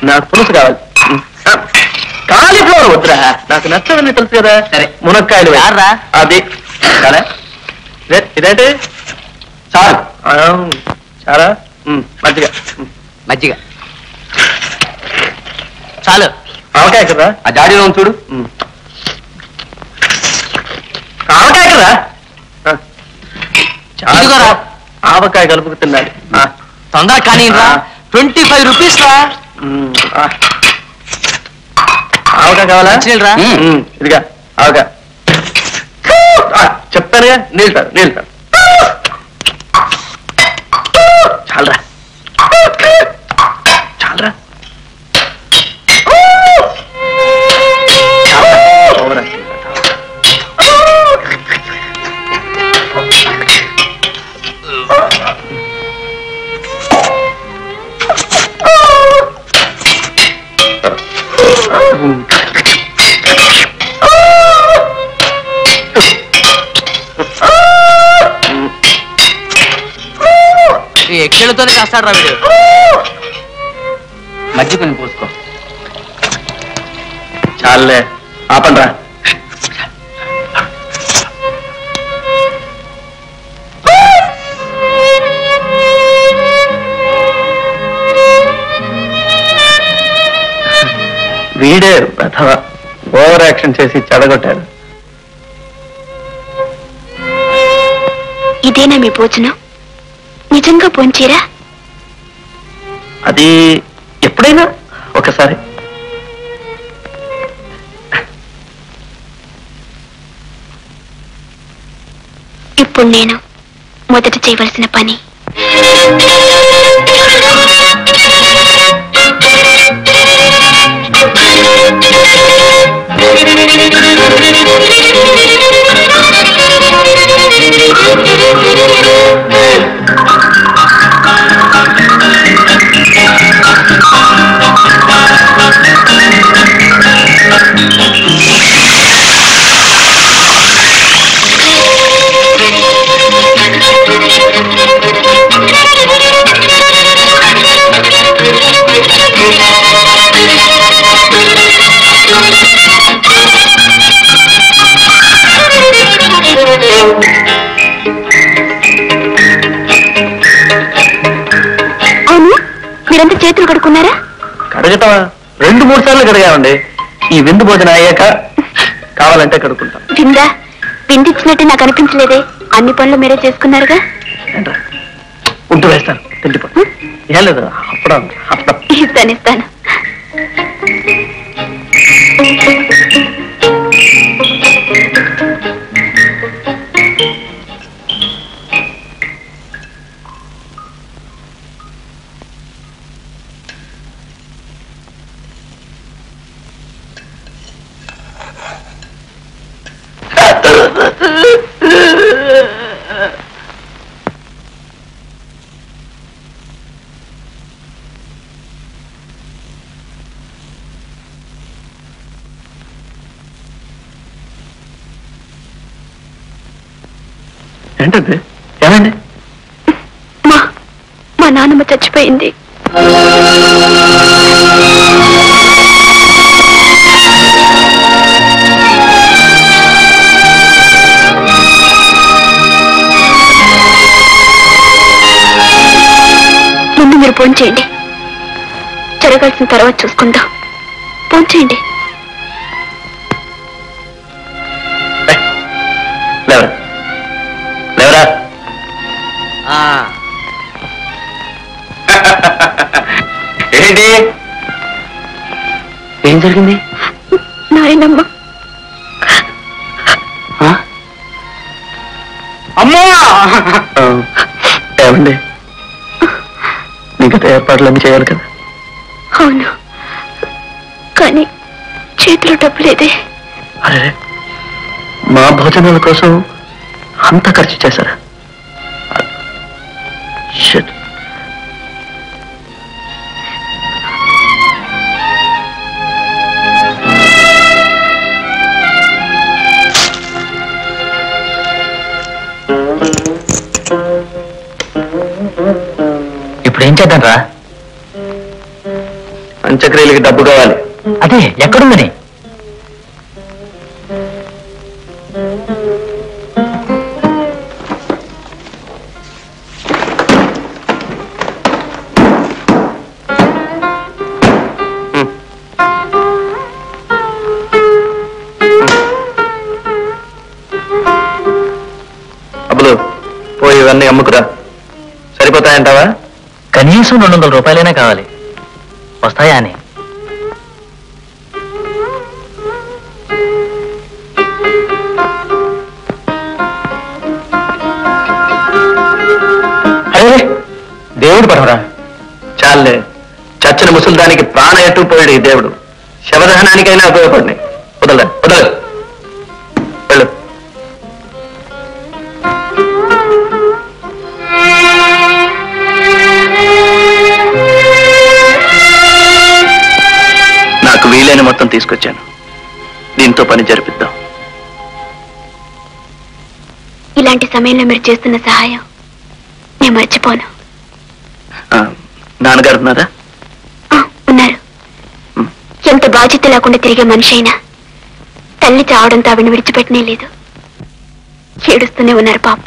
నాకు పులుసు కావాలి కాలీఫ్లవర్ వద్దురా నాకు నచ్చదని తెలుసు కదా సరే. మునక్కాయలు వేయి. చాలురా. అది సరే ఇదే- ఇదేంటి చాలు ఆ, చాలా ఉమ్, మంచిగా ఉమ్. మజ్జిగ చాలు ఆవకాయ కదా ఆ జాడీలో ఉంది చూడు ఉమ్. ఆవకాయ కదా ఆ. చాలు. ఇదిగోరా. ఆవకాయ కలుపుకు తినాలి ఆ. తొందరగా కానీ రా ట్వంటీ ఫైవ్ రూపీస్ రా ఉమ్, ఆ. ఆవకాయ కావాలా మంచినీళ్ళు రా. ఉమ్, ఇదిగా ఆవకాయ ఆ, చెప్తానుగా నీళ్ళు తాగు నీళ్ళు తాగు చాలరా చాలరా చాలరా. ఓవరా. ఈ ఎక్సెల్తోనే చేస్తాడు రా వీడు మజ్జిగ కొంచెం పోసుకో చాలే ఆపండ్రా వీడే ప్రథమ ఓవర్ యాక్షన్ చేసి చెడగొట్టాడు ఇదేనా మీ భోజనం నిజంగా పోంచీరా అది ఎప్పుడైనా ఒకసారి ఇప్పుడు నేను మొదట చేయవలసిన పని అవును మీరంతా చేతులు కడుక్కున్నారా కడగటమా రెండు మూడు సార్లు కడిగామండి ఈ విందు భోజనం అయ్యాక కావాలంటే కడుక్కుంటాం విందా విందిచ్చినట్టు నాకు అనిపించలేదే అన్ని పనులు మీరే చేసుకున్నారుగా ఏంట్రా ఉంటూ వేస్తాను తిండిపో ఏం లేదు అప్పుడం అప్పుడం ఇస్తాను ఇస్తాను ఏంటది ఏమండి మా మా నాన్నమ్మ చచ్చిపోయింది ముందు మీరు ఫోన్ చేయండి జరగాల్సిన తర్వాత చూసుకుందాం ఫోన్ చేయండి లేవరా లేవరా ఆ, ఏంటి ఏం జరిగింది నాయనమ్మ అమ్మా ఏమండి మిగతా ఏర్పాట్లన్నీ చేయాలి కదా అవును కానీ చేతిలో డబ్బు లేదే అరే మా భోజనాల కోసం అంత ఖర్చు చేశారా Shit. ఇప్పుడు ఏం చేద్దాం రా అంత్యక్రియలకి డబ్బు కావాలి అదే ఎక్కడుందని అబ్బులు పోయి ఇవన్నీ అమ్ముకురా సరిపోతాయంటావా కనీసం రెండు వందల రూపాయలైనా కావాలి వస్తాయా అని అరే దేవుడు పడవరా చాలే చచ్చిన ముసలిదానికి ప్రాణ ఎట్టు పోయాడు ఈ దేవుడు శవదహనానికైనా ఉపయోగపడినాయి వదలరా వదల వెళ్ళు నాకు వీలైన మొత్తం తీసుకొచ్చాను దీంతో పని జరిపిద్దాం ఇలాంటి సమయంలో మీరు చేస్తున్న సహాయం నేను మర్చిపోను ఆ, నాన్నగారు ఉన్నారా ఆ, ఉన్నారు ఉమ్. ఎంత బాధ్యత లేకుండా తిరిగే మనిషి అయినా తల్లి చావడంతో ఆవిడని విడిచిపెట్టనే లేదు ఏడుస్తూనే ఉన్నారు పాప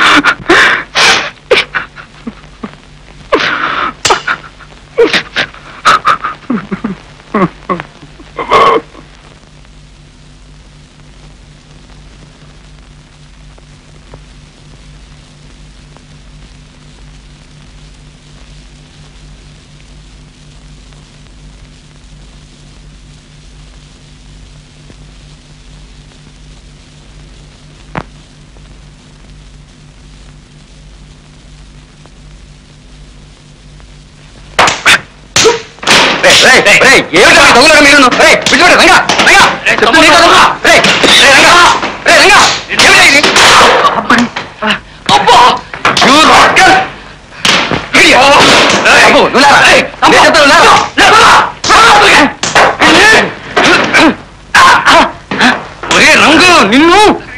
నిన్ను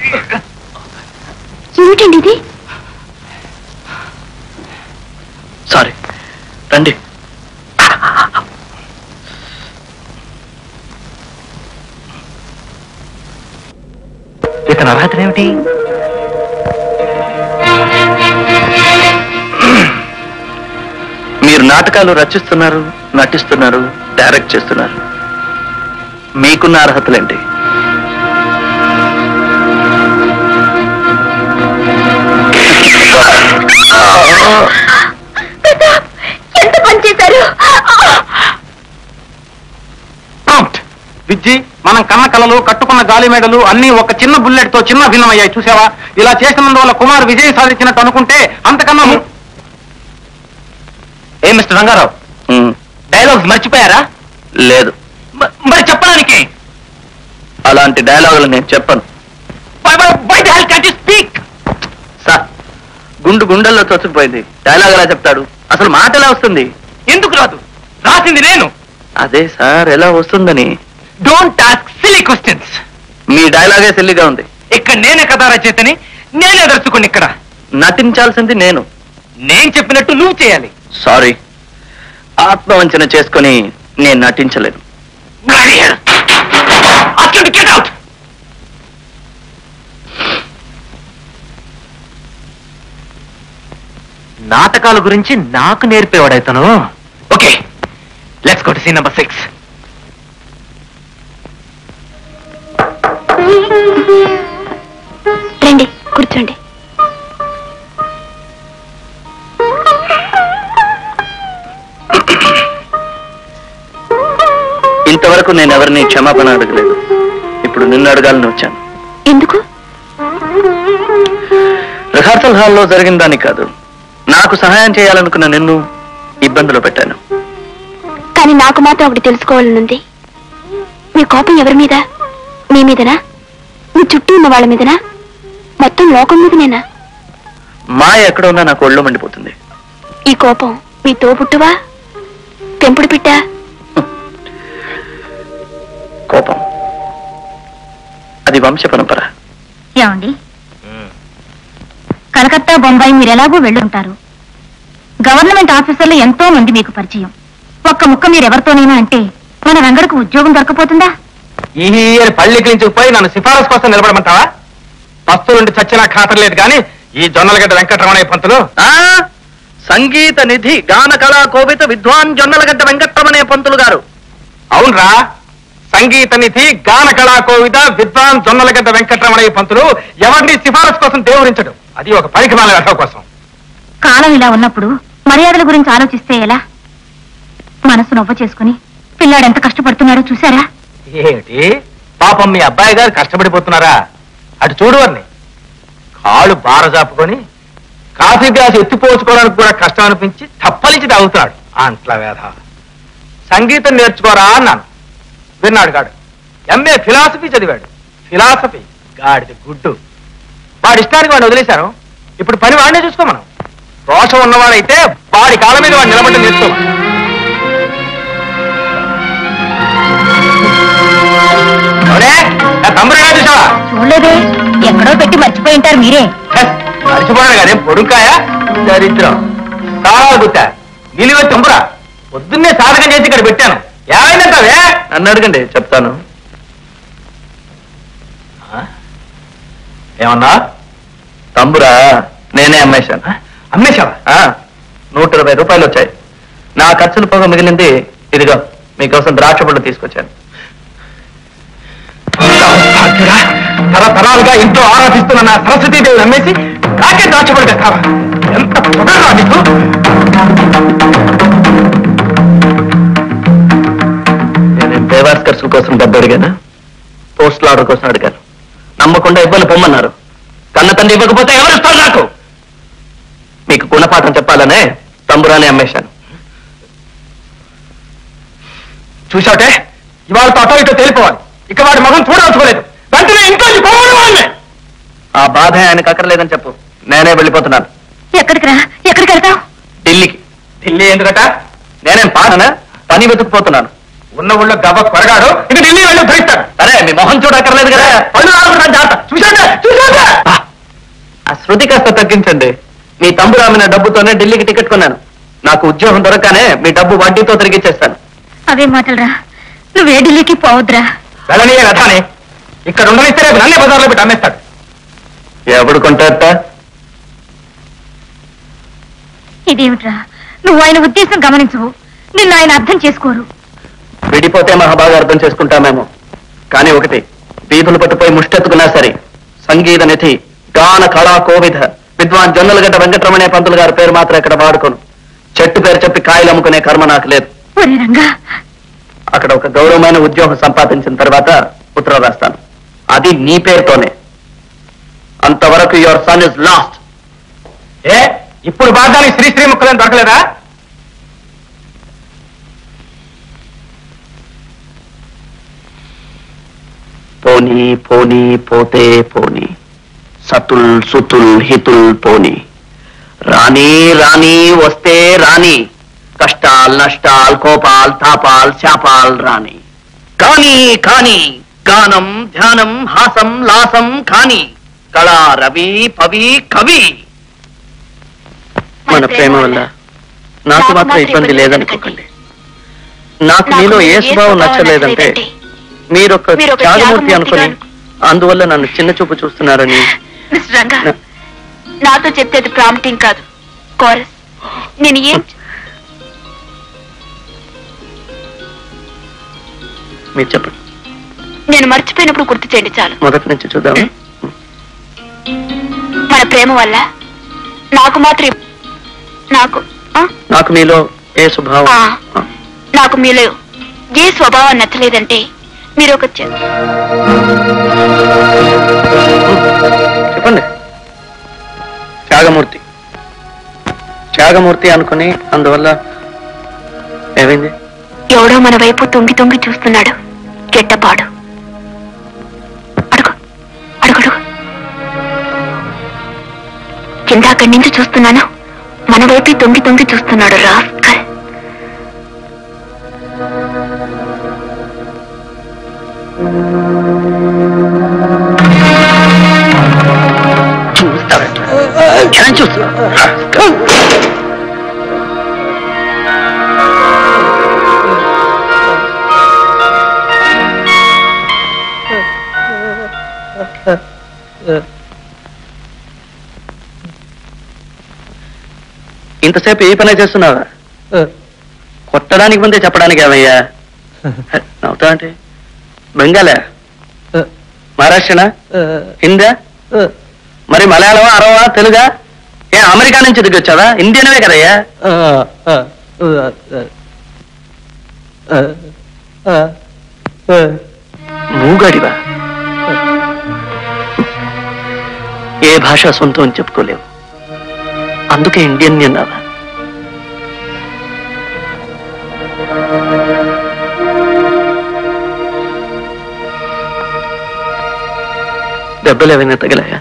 ఏమిటండి ఇది సారీ రండి ఇతని అర్హత ఏమిటి మీరు నాటకాలు రచిస్తున్నారు నటిస్తున్నారు డైరెక్ట్ చేస్తున్నారు మీకున్న అర్హతలేంటి ప్రతాప్ ఎంత పని చేశారు విజ్జి మనం కన్న కలలు కట్టుకున్న గాలి మేడలు అన్ని ఒక చిన్న బుల్లెట్ తో చిన్న భిన్నమయ్యాయి చూసావా ఇలా చేసినందువల్ల కుమార్ విజయం సాధించినట్టు అనుకుంటే అంతకన్నా ము- ఏ మిస్టర్ రంగారావు ఉమ్, డైలాగ్స్ మర్చిపోయారా లేదు మ- మరి చెప్పడానికి అలాంటి డైలాగులు నేను చెప్పను స్పీక్ సార్ గుండు గుండెల్లో చొచ్చుకుపోయింది డైలాగ్ ఎలా చెప్తాడు అసలు మాట ఎలా వస్తుంది ఎందుకు రాదు రాసింది నేను అదే సార్ ఎలా వస్తుందని డోంట్ టాస్క్ సిలీ క్వశ్చన్స్ మీ డైలాగే సిల్లిగా ఉంది ఇక్కడ నేనే కథ రచయితని నేనే దర్శకుని ఇక్కడ నటించాల్సింది నేను నేను చెప్పినట్టు నువ్వు చేయాలి సారీ ఆత్మవంచన చేసుకొని నేను నటించలేను గెట్ అవుట్ నాటకాల గురించి నాకు నేర్పేవాడైతాను okay let's go to scene number six రండి కూర్చోండి ఇంతవరకు నేను ఎవరిని క్షమాపణ అడగలేదు ఇప్పుడు నిన్ను అడగాలని వచ్చాను ఎందుకు రిహార్సల్ హాల్లో జరిగిన దాన్ని కాదు నాకు సహాయం చేయాలనుకున్న నిన్ను ఇబ్బందులు పెట్టాను కానీ నాకు మాత్రం ఒకటి తెలుసుకోవాలనుంది మీ కోపం ఎవరి మీద మీ మీదనా మీ చుట్టూ ఉన్న వాళ్ళ మీదనా మొత్తం లోకం మీదనేనా మాయ ఎక్కడ ఉన్నా నాకు ఒళ్ళు మండిపోతుంది ఈ కోపం మీ తోబుట్టువా పెంపుడు పిట్ట కోపం అది వంశ పరంపర ఏమండి కలకత్తా బొంబాయి మీరు ఎలాగో వెళ్ళుంటారు గవర్నమెంట్ ఆఫీసర్లు ఎంతో మంది మీకు పరిచయం ఒక్క ముక్క మీరెవరితోనైనా అంటే మన రంగడికి ఉద్యోగం దొరకపోతుందా ఈ అని పళ్ళికిలించుకుపోయి నన్ను సిఫారసు కోసం నిలబడమంటావా పస్తు నుండి చచ్చినా ఖాతరు లేదు కానీ ఈ జొన్నలగడ్డ వెంకటరమణయ్య పంతులు ఆ సంగీత నిధి గాన కళా కోవిత విద్వాన్ జొన్నలగడ్డ వెంకట్రమణే పంతులు గారు అవునరా సంగీత నిధి గాన కళా కోవిద విద్వాన్ జొన్నలగడ్డ వెంకటరమణయ్య పంతులు ఎవరిని సిఫారసు కోసం దేవుడించడు అది ఒక పనికి మాల వ్యర్థం కోసం కాలం ఇలా ఉన్నప్పుడు మర్యాదల గురించి ఆలోచిస్తే ఎలా మనసు నవ్వ చేసుకుని పిల్లాడు ఎంత కష్టపడుతున్నాడో చూసారా ఏమిటి పాపం మీ అబ్బాయి గారు కష్టపడిపోతున్నారా అటు చూడు వారిని కాళ్ళు బారజాపుకొని కాఫీ గ్లాస్ ఎత్తిపోసుకోవడానికి కూడా కష్టం అనిపించి తప్పలించి తాగుతున్నాడు అంట్ల వేధ సంగీతం నేర్చుకోరా అన్నాను విన్నాడు గాడు ఎంఏ ఫిలాసఫీ చదివాడు ఫిలాసఫీ గాడిది గుడ్డు వాడి ఇష్టానికి వాడిని వదిలేశాను ఇప్పుడు పని వాడినే చూసుకో మనం రోషం ఉన్నవాడైతే వాడి కాళ్ళ మీద వాడు నిలబడి నేర్చుకోమను ఎవరే? నా తమ్ముడు ఎలా చూసావా చూడలేదే ఎక్కడో పెట్టి మర్చిపోయి ఉంటారు మీరే మర్చిపోయాడు కానీ పొడుకాయ దరిద్రం కావాలి గుట్ట నిలువ తమ్మురా పొద్దున్నే సాధకం చేసి ఇక్కడ పెట్టాను ఏమైందంటావే నన్ను అడగండి చెప్తాను ఏమన్నా తంబురా నేనే అమ్మేశాను అమ్మేశావా ఆ, నూట ఇరవై రూపాయలు వచ్చాయి నా ఖర్చులు పోగా మిగిలింది ఇదిగో మీకోసం ద్రాక్ష పళ్ళు తీసుకొచ్చాను భాగ్యుడా, తరతరాలుగా ఇంట్లో ఆరాధిస్తున్న నా సరస్వతీదేవి నమ్మేసి నాకే దాచబడి తెస్తావా ఎంత పొగరా నీకు నేను దేవాస్ ఖర్చుల కోసం డబ్బు అడిగాను పోస్టల్ ఆర్డర్ కోసం అడిగాను నమ్మకుండా ఇవ్వని పొమ్మన్నారు కన్న తండ్రి ఇవ్వకపోతే ఎవరు ఇస్తారు నాకు మీకు గుణపాఠం చెప్పాలనే తంబురానే అమ్మేశాను చూశాటే ఇవాళ అటో ఇటో తేలిపోవాలి ఇక వాడి మగం చూడవచ్చుకోలేదు వెంటనే ఇంట్లో పోవడం వాళ్ళని ఆ బాధ ఆయనకు అక్కర్లేదని చెప్పు నేనే వెళ్ళిపోతున్నాను ఎక్కడికి రా ఎక్కడికి వెళ్తావు ఢిల్లీకి ఢిల్లీ ఎందుకట నేనేం పాడనా పని వెతుకుపోతున్నాను ఉన్న ఊళ్ళో గవ్వ కొరగాడు ఇక ఢిల్లీ వెళ్ళి భరిస్తాడు సరే మీ మొహం చూడక్కర్లేదు కదా పళ్ళు రాకుండా జాగ్రత్త చూశాడే చూశాడే ఆ, ఆ శృతి కాస్త తగ్గించండి మీ తమ్ముడు ఆమెన డబ్బుతోనే ఢిల్లీకి టికెట్ కొన్నాను నాకు ఉద్యోగం దొరకనే మీ డబ్బు వడ్డీతో తిరిగిచ్చేస్తాను అవే మాటలురా నువ్వే ఢిల్లీకి పోవద్దురా వెళ్ళనీయే రథాని ఇక్కడ ఉండనిస్తే రేపు నన్నే బజార్లో పెట్టి అమ్మేస్తాడు ఎవడు కొంటారట ఇదేమిట్రా నువ్వు ఆయన ఉద్దేశం గమనించవు నిన్ను ఆయన అర్థం చేసుకోరు విడిపోతే మహాబాగా అర్థం చేసుకుంటామేమో కానీ ఒకటి వీధులు పట్టుపోయి ముష్టెత్తుకున్నా సరే సంగీత నిధి గాన కళా కోవిధ విద్వాన్ జొన్నలగడ్డ వెంకటరమణయ్య పంతులు గారి పేరు మాత్రం ఇక్కడ వాడుకోను చెట్టు పేరు చెప్పి కాయలు అమ్ముకునే కర్మ నాకు లేదు ఒరే రంగా అక్కడ ఒక గౌరవమైన ఉద్యోగం సంపాదించిన తర్వాత ఉత్తరం రాస్తాను అది నీ పేరుతోనే అంతవరకు యువర్ సన్ ఇస్ లాస్ట్ ఏ ఇప్పుడు బాధానికి శ్రీ శ్రీ ముక్కలేం దొరకలేదా పోనీ పోనీ పోతే పోనీ సతుల్ సుతుల్ హితుల్ పోనీ రాణి రాణి వస్తే రాణి కష్టాల్ నష్టాల్ కోపాల్ తాపాల్ శాపాల్ రాణి కానీ కానీ గానం ధ్యానం హాసం లాసం కాని కళా రవి పవి కవి మన ప్రేమ వల్ల నాకు మాత్రం ఇబ్బంది లేదనుకోకండి నాకు మీలో ఏ స్వభావం నచ్చలేదంటే మీరొక మీరొక త్యాగమూర్తి త్యాగమూర్తిగా అనుకుని అనుకు- అందువల్ల నన్ను చిన్న చూపు చూస్తున్నారని మిస్టర్ రంగా నా- నాతో చెప్పేది ప్రాంప్టింగ్ కాదు కోరస్ నేను ఏం మీరు చెప్పండి నేను మర్చిపోయినప్పుడు గుర్తు చేయండి చాలు మొదటి నుంచి చూద్దాం మన ప్రేమ వల్ల నాకు మాత్రం ఇప్- నాకు ఆ? నాకు మీలో ఏ స్వభావం ఆ. ఆ, నాకు మీలో ఏ స్వభావం నచ్చలేదంటే మీరు ఒక చె- చెప్పండి త్యాగమూర్తి త్యాగమూర్తి అనుకుని అందువల్ల ఏమైంది ఎవడో మన వైపు తొంగి తొంగి చూస్తున్నాడు గెట్టపాడు అడుగు అడుగుడు కిందాక్కడి నుంచి చూస్తున్నాను మన వైపు తొంగి తొంగి చూస్తున్నాడు రాస్కల్ చూస్తారట జనం చూస్తున్నారు ఇంతసేపు ఏ పనే చేస్తున్నావా కొట్టడానికి ముందే చెప్పడానికి ఏమయ్యా నవ్వుతా అంటే బెంగాలే మహారాష్ట్రనా హిందా మరి మలయాళమా అరవా తెలుగా ఏ అమెరికా నుంచి దిగి వచ్చావా ఇండియనవే కదయ్యా మూగాడివా ఏ భాష సొంతం అని చెప్పుకోలేవు అందుకే ఇండియన్ అన్నావా దెబ్బలు ఏమైనా తగిలాయా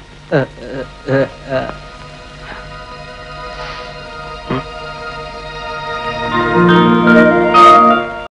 Uh,